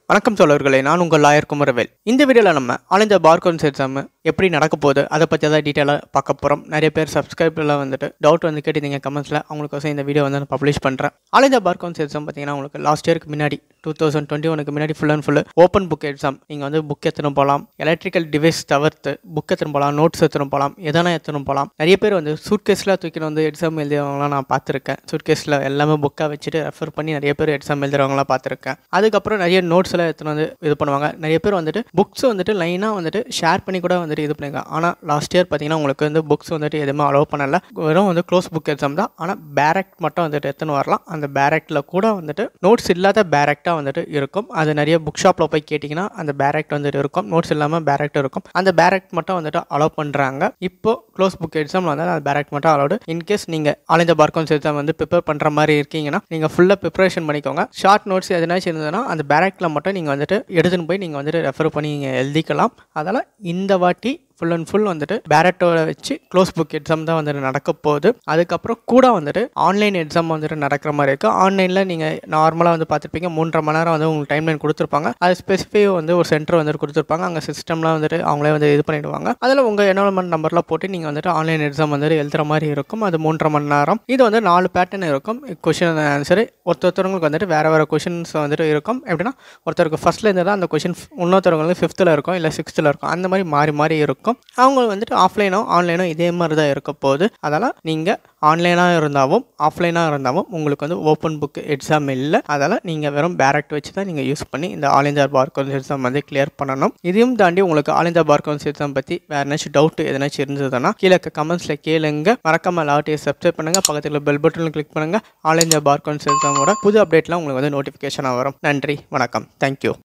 வணக்கம் சோழர்களே நான் உங்கள் லாயர் குமரவேல் இந்த வீடியோவில் நம்ம ஆல் இந்த பார்கோன்ஸ் எக்ஸாம் எப்படி நடக்க போகுது அதை பற்றி தான் டீட்டெயிலாக பார்க்க போகிறோம் நிறைய பேர் சப்ஸ்கிரைபில் வந்துட்டு டவுட் வந்து கேட்டிருந்தீங்க கமெண்ட்ஸில் அவங்களுக்கோசம் இந்த வீடியோ வந்து நான் பப்ளிஷ் பண்ணுறேன் ஆல் இந்த பார்கோன்ஸ் எக்ஸாம் பார்த்தீங்கன்னா உங்களுக்கு லாஸ்ட் இயருக்கு முன்னாடி டூ தௌசண்ட் டுவெண்ட்டி ஒனுக்கு முன்னாடி full and full open book exam நீங்கள் வந்து புக் எடுத்துன்னு போகலாம் எலக்ட்ரிக்கல் டிவைஸ் தவிர்த்து புக் எடுத்துன்னு போகலாம் நோட்ஸ் எடுத்துன்னு போகலாம் எதனா எடுத்துன்னு போகலாம் நிறைய பேர் வந்து சூட்கேஸில் தூக்கிட்டு வந்து எக்ஸாம் எழுதியவங்களாம் நான் பார்த்துருக்கேன் சூட்கேஸில் எல்லாமே புக்காக வச்சுட்டு ரெஃபர் பண்ணி நிறைய பேர் எக்ஸாம் எழுதுறவங்களாம் பார்த்துருக்கேன் அதுக்கப்புறம் நிறைய நோட்ஸ் எல்லாம் எடுத்துன்னு வந்து இது பண்ணுவாங்க நிறைய பேர் வந்துட்டு புக்ஸ் வந்துட்டு லைனாக வந்துட்டு ஷேர் பண்ணி கூட வந்துட்டு இது பண்ணிருக்காங்க ஆனால் லாஸ்ட் இயர் பார்த்தீங்கன்னா உங்களுக்கு வந்து புக்ஸ் வந்துட்டு எதுவுமே அலோவ் பண்ணல வெறும் வந்து க்ளோஸ் புக் எக்ஸாம் தான் ஆனால் பேரக்ட் மட்டும் வந்துட்டு எடுத்துன்னு வரலாம் அந்த பேரக்டில் கூட வந்துட்டு நோட்ஸ் இல்லாத பேரக்டாக வந்துட்டு இருக்கும் அது நிறைய புக் ஷாப்பில் போய் கேட்டிங்கன்னா அந்த பேரக்ட் வந்துட்டு இருக்கும் நோட்ஸ் இல்லாமல் பேரக்ட் இருக்கும் அந்த பேரக்ட் மட்டும் வந்துட்டு அலோவ் பண்ணுறாங்க இப்போ க்ளோஸ் புக் எக்ஸாம் வந்து அந்த பேரக்ட் மட்டும் அலோடு இன்கேஸ் நீங்கள் ஆல் இந்த பார்க்கோன்ஸ் எக்ஸாம் வந்து ப்ரிப்பேர் பண்ணுற மாதிரி இருக்கீங்கன்னா நீங்கள் ஃபுல்லாக ப்ரிப்பரேஷன் பண்ணிக்கோங்க ஷார்ட் நோட்ஸ் எதனாச்சும் இருந்ததுன்னா அந்த பேரக்டில் மட்டும் நீங்கள் வந்துட்டு எடுத்துன்னு போய் நீங்கள் வந்துட்டு ரெஃபர் பண்ணி நீங்கள் எழுதிக்கலாம் அதனால் இந்த வாட்டி ஃபுல் அண்ட் ஃபுல் வந்துட்டு பேரட்டோட வச்சு க்ளோஸ் புக் எக்ஸாம் தான் வந்துட்டு நடக்க போகுது அதுக்கப்புறம் கூட வந்துட்டு ஆன்லைன் எக்ஸாம் வந்துட்டு நடக்கிற மாதிரி இருக்குது ஆன்லைனில் நீங்கள் நார்மலாக வந்து பார்த்துருப்பீங்க மூன்றரை மணி நேரம் வந்து உங்களுக்கு டைம் லைன் கொடுத்துருப்பாங்க அது ஸ்பெசிஃபை வந்து ஒரு சென்டர் வந்துட்டு கொடுத்துருப்பாங்க அங்கே சிஸ்டம்லாம் வந்துட்டு அவங்களே வந்து இது பண்ணிடுவாங்க அதில் உங்கள் என்ரோல்மெண்ட் நம்பர்லாம் போட்டு நீங்கள் வந்துட்டு ஆன்லைன் எக்ஸாம் வந்துட்டு எழுதுற மாதிரி இருக்கும் அது மூன்றரை மணி நேரம் இது வந்து நாலு பேட்டர்ன் இருக்கும் கொஷின் ஆன்சரு ஒருத்தொருத்தவங்களுக்கு வந்துட்டு வேறு வேறு கொஷின்ஸ் வந்துட்டு இருக்கும் எப்படின்னா ஒருத்தருக்கு ஃபஸ்ட்டில் இருந்து தான் அந்த கொஷின் இன்னொருத்தவங்களுக்கு ஃபிஃப்த்தில் இருக்கும் இல்லை சிக்ஸ்த்தில் இருக்கும் அந்த மாதிரி மாறி மாறி இருக்கும் அவங்க வந்துட்டு ஆஃப்லைனோ ஆன்லைனோ இதே மாதிரி தான் இருக்க போகுது அதனால் நீங்கள் ஆன்லைனாக இருந்தாலும் ஆஃப்லைனாக இருந்தாலும் உங்களுக்கு வந்து ஓப்பன் புக் எக்ஸாம் இல்லை அதனால் நீங்கள் வெறும் பேரக்ட் வச்சு தான் நீங்கள் யூஸ் பண்ணி இந்த ஆல் இந்தியா பார்கோன்ஸ் எக்ஸாம் வந்து கிளியர் பண்ணணும் இதையும் தாண்டி உங்களுக்கு ஆல் இந்தியா பார்கோன்ஸ் எக்ஸாம் பற்றி வேறு ஏதாச்சும் டவுட் எதனாச்சும் இருந்ததுன்னா கீழே கமெண்ட்ஸில் கேளுங்க மறக்காம லாட்டியை சப்ஸ்கிரைப் பண்ணுங்கள் பக்கத்தில் பெல் பட்டனில் கிளிக் பண்ணுங்கள் ஆல் இந்தியா பார்கோன்ஸ் எக்ஸாமோட புது அப்டேட்லாம் உங்களுக்கு வந்து நோட்டிஃபிகேஷனாக வரும் நன்றி வணக்கம் தேங்க்யூ